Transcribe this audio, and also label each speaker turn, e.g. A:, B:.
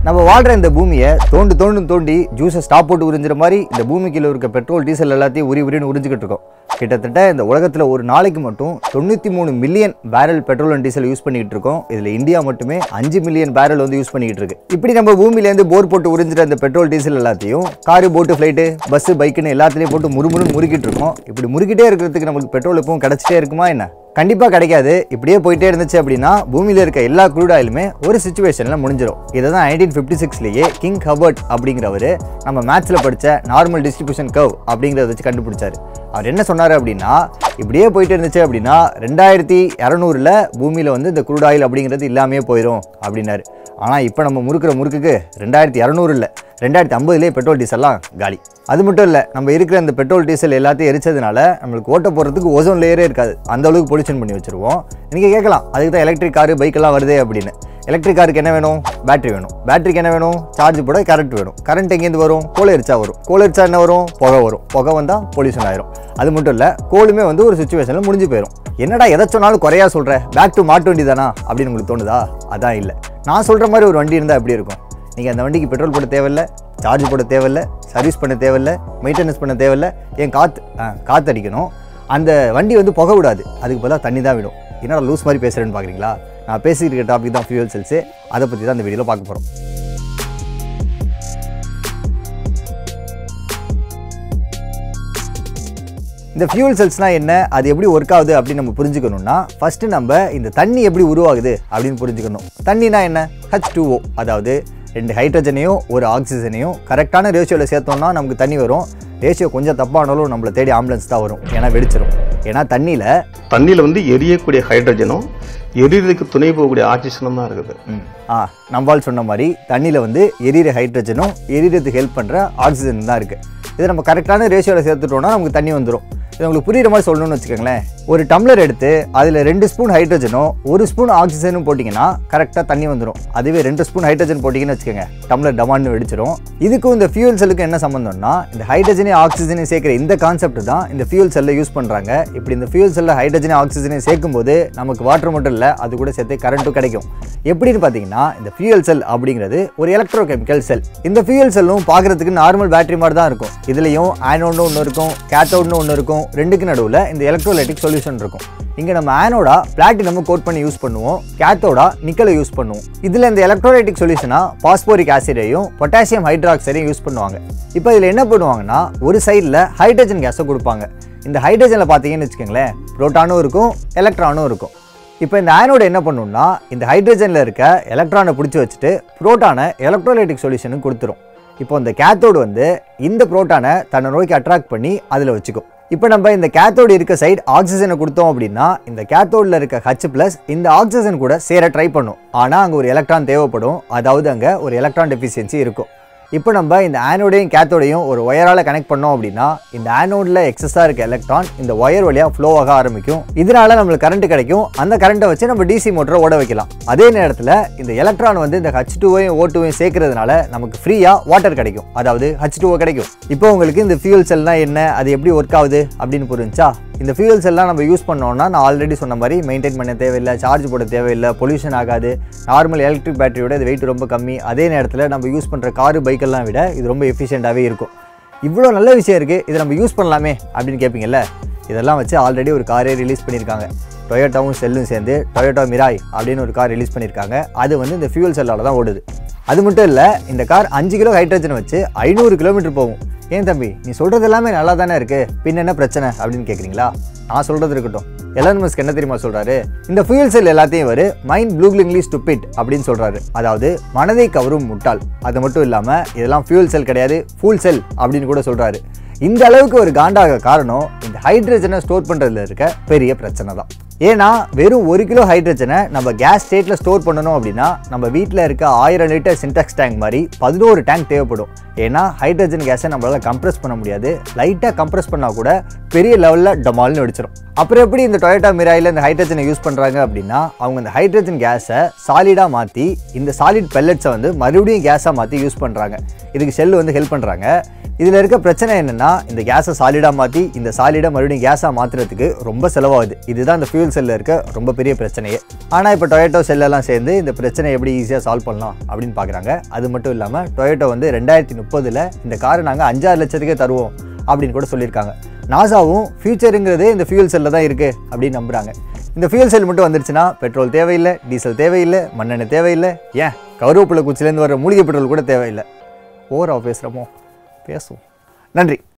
A: நம்ம வாழ்கிற இந்த பூமியை தோண்டு தோண்டு தோண்டி ஜூஸை ஸ்டாப் போட்டு உறிஞ்சிற மாதிரி இந்த பூமிக்குள்ள இருக்க பெட்ரோல் டீசல் எல்லாத்தையும் உரி உரின்னு உறிஞ்சிக்கிட்டு இருக்கோம் கிட்டத்தட்ட இந்த உலகத்தில் ஒரு நாளைக்கு மட்டும் தொண்ணூற்றி மூணு million barrel petrol and diesel use பண்ணிக்கிட்டு இருக்கோம் இதில் இந்தியா மட்டுமே அஞ்சு மில்லியன் பேரல் வந்து யூஸ் பண்ணிக்கிட்டு இருக்கு இப்படி நம்ம பூமியிலேருந்து போர் போட்டு உறிஞ்சிற அந்த பெட்ரோல் டீசல் எல்லாத்தையும் காரு போட்டு ஃப்ளைட்டு பஸ்ஸு பைக்குன்னு எல்லாத்துலேயும் போட்டு முறுமுறுன்னு முறுக்கிட்டு இருக்கோம் இப்படி முறுக்கிட்டே இருக்கிறதுக்கு நம்மளுக்கு பெட்ரோல் எப்பவும் கிடச்சிட்டே இருக்குமா என்ன கண்டிப்பாக கிடைக்காது இப்படியே போயிட்டே இருந்துச்சு அப்படின்னா பூமியில் இருக்க எல்லா க்ரூட் ஆயிலுமே ஒரு சுச்சுவேஷனில் முடிஞ்சிடும் இதை தான் நைன்டீன் ஃபிஃப்டி சிக்ஸ்லேயே கிங் ஹபர்ட் அப்படிங்கிறவர் நம்ம மேத்ஸில் படித்த நார்மல் டிஸ்ட்ரிபியூஷன் கர்வ் அப்படிங்கிறத வச்சு கண்டுபிடிச்சாரு அவர் என்ன சொன்னார் அப்படின்னா இப்படியே போயிட்டு இருந்துச்சு அப்படின்னா ரெண்டாயிரத்தி இரநூறுல பூமியில் வந்து இந்த க்ரூட் ஆயில் அப்படிங்கிறது இல்லாமையே போயிடும் அப்படின்னாரு ஆனால் இப்போ நம்ம முறுக்கிற முறுக்குக்கு ரெண்டாயிரத்தி இரநூறு இல்லை ரெண்டாயிரத்தி ஐம்பதுலேயே பெட்ரோல் டீசல்லாம் காலி அது மட்டும் இல்லை நம்ம இருக்கிற இந்த பெட்ரோல் டீசல் எல்லாத்தையும் எரிச்சதுனால நம்மளுக்கு ஓட்ட போகிறதுக்கு ஓசோன் லேயரே இருக்காது அந்த அளவுக்கு பொல்யூஷன் பண்ணி வச்சிருவோம் நீங்கள் கேட்கலாம் அதுக்கு தான் எலக்ட்ரிக் காரு பைக்கெல்லாம் வருதே அப்படின்னு எலக்ட்ரிக் காருக்கு என்ன வேணும் பேட்டரி வேணும் பேட்டரிக்கு என்ன வேணும் சார்ஜ் போட கரண்ட் வேணும் கரண்ட் எங்கேருந்து வரும் கோல் எரிச்சா வரும் கோல் எரிச்சா என்ன வரும் புகை வரும் புகை வந்தால் பொல்யூஷன் ஆயிரும் அது மட்டும் இல்லை கோலுமே வந்து ஒரு சுச்சுவேஷனில் முடிஞ்சு போயிடும் என்னடா எதை சொன்னாலும் குறையா சொல்கிற பேக் டு மாட்டு வண்டி தானா அப்படின்னு உங்களுக்கு தோணுதா அதான் இல்லை நான் சொல்கிற மாதிரி ஒரு வண்டி இருந்தால் எப்படி இருக்கும் நீங்கள் அந்த வண்டிக்கு பெட்ரோல் போட தேவையில்ல சார்ஜ் போட தேவையில்ல சர்வீஸ் பண்ண தேவையில்ல மெயின்டெனன்ஸ் பண்ண தேவையில்ல ஏன் காற்று காற்று அடிக்கணும் அந்த வண்டி வந்து புகை விடாது அதுக்கு பதிலாக தண்ணி தான் விடும் என்னடா லூஸ் மாதிரி பேசுகிறேன்னு பார்க்குறீங்களா நான் பேசிக்கிட்டு இருக்க டாபிக் தான் ஃபியூல் செல்ஸு அதை பற்றி தான் இந்த வீடியோவில் பார்க்க போகிறோம் இந்த ஃபியூல் செல்ஸ்னால் என்ன அது எப்படி ஒர்க் ஆகுது அப்படின்னு நம்ம புரிஞ்சுக்கணும்னா ஃபஸ்ட்டு நம்ம இந்த தண்ணி எப்படி உருவாகுது அப்படின்னு புரிஞ்சுக்கணும் தண்ணினா என்ன ஹச் டூஓ அதாவது ரெண்டு ஹைட்ரஜனையும் ஒரு ஆக்சிஜனையும் கரெக்டான ரேஷியோவில் சேர்த்தோம்னா நமக்கு தண்ணி வரும் ரேஷியோ கொஞ்சம் தப்பானாலும் நம்மளை தேடி ஆம்புலன்ஸ் தான் வரும் ஏன்னா வெடிச்சிரும் ஏன்னா தண்ணியில்
B: தண்ணியில் வந்து எரியக்கூடிய ஹைட்ரஜனும் எரியறதுக்கு துணை போகக்கூடிய ஆக்சிஜனும் தான் இருக்குது
A: ஆ நம்பால் சொன்ன மாதிரி தண்ணியில் வந்து எரியிற ஹைட்ரஜனும் எரியறதுக்கு ஹெல்ப் பண்ணுற ஆக்சிஜன் தான் இருக்குது இதை நம்ம கரெக்டான ரேஷியோவில் சேர்த்துட்டோம்னா நமக்கு தண்ணி வந்துடும் இது உங்களுக்கு புரியுற மாதிரி சொல்லணும்னு வச்சுக்கோங்களேன் ஒரு டம்ளர் எடுத்து அதில் ரெண்டு ஸ்பூன் ஹைட்ரஜனும் ஒரு ஸ்பூன் ஆக்சிஜனும் போட்டிங்கன்னா கரெக்டாக தண்ணி வந்துடும் அதுவே ரெண்டு ஸ்பூன் ஹைட்ரஜன் போட்டிங்கன்னு வச்சுக்கோங்க டம்ளர் டமான்னு வெடிச்சிடும் இதுக்கும் இந்த ஃபியூல் செல்லுக்கு என்ன சம்மந்தம்னா இந்த ஹைட்ரஜனையும் ஆக்சிஜனையும் சேர்க்குற இந்த கான்செப்ட் தான் இந்த ஃபியூல் செல்லை யூஸ் பண்ணுறாங்க இப்படி இந்த ஃபியூல் செல்லில் ஹைட்ரஜனையும் ஆக்சிஜனையும் சேர்க்கும்போது நமக்கு வாட்டர் மட்டும் இல்லை அது கூட சேர்த்து கரண்ட்டும் கிடைக்கும் எப்படின்னு பார்த்தீங்கன்னா இந்த ஃபியூல் செல் அப்படிங்கிறது ஒரு எலக்ட்ரோ கெமிக்கல் செல் இந்த ஃபியூல் செல்லும் பார்க்குறதுக்கு நார்மல் பேட்டரி மாதிரி தான் இருக்கும் இதுலேயும் ஆனோட்னு ஒன்று இருக்கும் கேத்தோட்னு ஒன்று இருக்கும் ரெண்டுக்கு நடுவில் இந்த எலக்ட்ரோலைட்டிக் சொல்யூஷன் இருக்கும் இங்கே நம்ம ஆனோடா பிளாட்டினம் கோட் பண்ணி யூஸ் பண்ணுவோம் கேத்தோடா நிக்கலை யூஸ் பண்ணுவோம் இதில் இந்த எலக்ட்ரோலைட்டிக் சொல்யூஷனா பாஸ்போரிக் ஆசிடையும் பொட்டாசியம் ஹைட்ராக்சைடையும் யூஸ் பண்ணுவாங்க இப்போ இதில் என்ன பண்ணுவாங்கன்னா ஒரு சைடில் ஹைட்ரஜன் கேஸை கொடுப்பாங்க இந்த ஹைட்ரஜனில் பார்த்தீங்கன்னு வச்சுக்கோங்களேன் புரோட்டானும் இருக்கும் எலக்ட்ரானும் இருக்கும் இப்போ இந்த ஆனோட என்ன பண்ணும்னா இந்த ஹைட்ரஜனில் இருக்க எலக்ட்ரானை பிடிச்சி வச்சுட்டு புரோட்டானை எலக்ட்ரோலைட்டிக் சொல்யூஷனுக்கு கொடுத்துரும் இப்போ இந்த கேத்தோடு வந்து இந்த புரோட்டானை தன்னை நோக்கி அட்ராக்ட் பண்ணி அதில் வச்சுக்கும் இப்போ நம்ம இந்த கேத்தோடு இருக்க சைடு ஆக்சிஜனை கொடுத்தோம் அப்படின்னா இந்த கேத்தோடில் இருக்க ஹச் ப்ளஸ் இந்த ஆக்சிஜன் கூட சேர ட்ரை பண்ணும் ஆனால் அங்கே ஒரு எலக்ட்ரான் தேவைப்படும் அதாவது அங்கே ஒரு எலக்ட்ரான் டெஃபிஷியன்சி இருக்கும் இப்போ நம்ம இந்த ஆனோடையும் கேத்தோடையும் ஒரு ஒயரால் கனெக்ட் பண்ணோம் அப்படின்னா இந்த ஆனோடில் எக்ஸஸாக இருக்க எலக்ட்ரான் இந்த ஒயர் வழியாக ஃப்ளோ ஆக ஆரம்பிக்கும் இதனால நம்மளுக்கு கரண்ட் கிடைக்கும் அந்த கரண்ட்டை வச்சு நம்ம டிசி மோட்டரை ஓட வைக்கலாம் அதே நேரத்தில் இந்த எலக்ட்ரான் வந்து இந்த ஹச் டூவையும் ஓ டூவையும் சேர்க்கறதுனால நமக்கு ஃப்ரீயாக வாட்டர் கிடைக்கும் அதாவது ஹச் டூஓ கிடைக்கும் இப்போ உங்களுக்கு இந்த ஃபியூல் செல்னா என்ன அது எப்படி ஒர்க் ஆகுது அப்படின்னு புரிஞ்சா இந்த ஃபியூல்ஸ் எல்லாம் நம்ம யூஸ் பண்ணோம்னா நான் ஆல்ரெடி சொன்ன மாதிரி மெயின்டைன் பண்ண தேவையில்லை சார்ஜ் போட தேவையில்லை பொல்யூஷன் ஆகாது நார்மல் எலக்ட்ரிக் பேட்டரியோட இது வெயிட் ரொம்ப கம்மி அதே நேரத்தில் நம்ம யூஸ் பண்ணுற காரு பைக்கெல்லாம் விட இது ரொம்ப எஃபிஷியண்ட்டாகவே இருக்கும் இவ்வளோ நல்ல விஷயம் இருக்குது இதை நம்ம யூஸ் பண்ணலாமே அப்படின்னு கேட்பீங்கல்ல இதெல்லாம் வச்சு ஆல்ரெடி ஒரு காரே ரிலீஸ் பண்ணியிருக்காங்க டொயோட்டாவும் செல்லும் சேர்ந்து டொயோட்டா மிராய் அப்படின்னு ஒரு கார் ரிலீஸ் பண்ணியிருக்காங்க அது வந்து இந்த ஃபியூல் செல்லால் தான் ஓடுது அது மட்டும் இல்லை இந்த கார் அஞ்சு கிலோ ஹைட்ரஜன் வச்சு ஐநூறு கிலோமீட்டர் போகும் ஏன் தம்பி நீ சொல்கிறது எல்லாமே நல்லா தானே இருக்குது பின் என்ன பிரச்சனை அப்படின்னு கேட்குறீங்களா நான் சொல்கிறது இருக்கட்டும் எலன் மஸ்க் என்ன தெரியுமா சொல்கிறாரு இந்த ஃபியூல் செல் எல்லாத்தையும் வரு மைண்ட் ப்ளூக்லிங்லி ஸ்டுப்பிட் அப்படின்னு சொல்கிறாரு அதாவது மனதை கவரும் முட்டாள் அது மட்டும் இல்லாமல் இதெல்லாம் ஃபியூல் செல் கிடையாது ஃபுல் செல் அப்படின்னு கூட சொல்கிறாரு இந்த அளவுக்கு ஒரு காண்டாக காரணம் இந்த ஹைட்ரஜனை ஸ்டோர் பண்ணுறதுல இருக்க பெரிய பிரச்சனை தான் ஏன்னா வெறும் ஒரு கிலோ ஹைட்ரஜனை நம்ம கேஸ் ஸ்டேட்டில் ஸ்டோர் பண்ணணும் அப்படின்னா நம்ம வீட்டில் இருக்க ஆயிரம் லிட்டர் சின்டெக்ஸ் டேங்க் மாதிரி பதினோரு டேங்க் தேவைப்படும் ஏன்னா ஹைட்ரஜன் கேஸை நம்மளால் கம்ப்ரஸ் பண்ண முடியாது லைட்டாக கம்ப்ரஸ் பண்ணால் கூட பெரிய லெவலில் டமால்னு வெடிச்சிடும் அப்புறம் எப்படி இந்த டொயோட்டா மிராயில் இந்த ஹைட்ரஜனை யூஸ் பண்ணுறாங்க அப்படின்னா அவங்க இந்த ஹைட்ரஜன் கேஸை சாலிடாக மாற்றி இந்த சாலிட் பெல்லட்ஸை வந்து மறுபடியும் கேஸாக மாற்றி யூஸ் பண்ணுறாங்க இதுக்கு செல் வந்து ஹெல்ப் பண்ணுறாங்க இதில் இருக்க பிரச்சனை என்னென்னா இந்த கேஸை சாலிடாக மாற்றி இந்த சாலிடை மறுபடியும் கேஸாக மாற்றுறதுக்கு ரொம்ப செலவாகுது இதுதான் இந்த ஃபியூல் செல்லில் இருக்க ரொம்ப பெரிய பிரச்சனையே ஆனால் இப்போ டொயேட்டோ செல்லெல்லாம் சேர்ந்து இந்த பிரச்சனை எப்படி ஈஸியாக சால்வ் பண்ணலாம் அப்படின்னு பார்க்குறாங்க அது மட்டும் இல்லாமல் டொயேட்டோ வந்து ரெண்டாயிரத்தி முப்பதில் இந்த காரை நாங்கள் அஞ்சாறு லட்சத்துக்கே தருவோம் அப்படின்னு கூட சொல்லியிருக்காங்க நாசாவும் ஃபியூச்சருங்கிறது இந்த ஃபியூல் செல்லில் தான் இருக்குது அப்படின்னு நம்புகிறாங்க இந்த ஃபியூல் செல் மட்டும் வந்துருச்சுன்னா பெட்ரோல் தேவையில்லை டீசல் தேவையில்லை மண்ணெண்ணெய் தேவையில்லை ஏன் கருவேப்பிலை குச்சிலேருந்து வர மூலிகை பெட்ரோல் கூட தேவையில்லை ஓவராக பேசுகிறோமோ பேசுவோம் நன்றி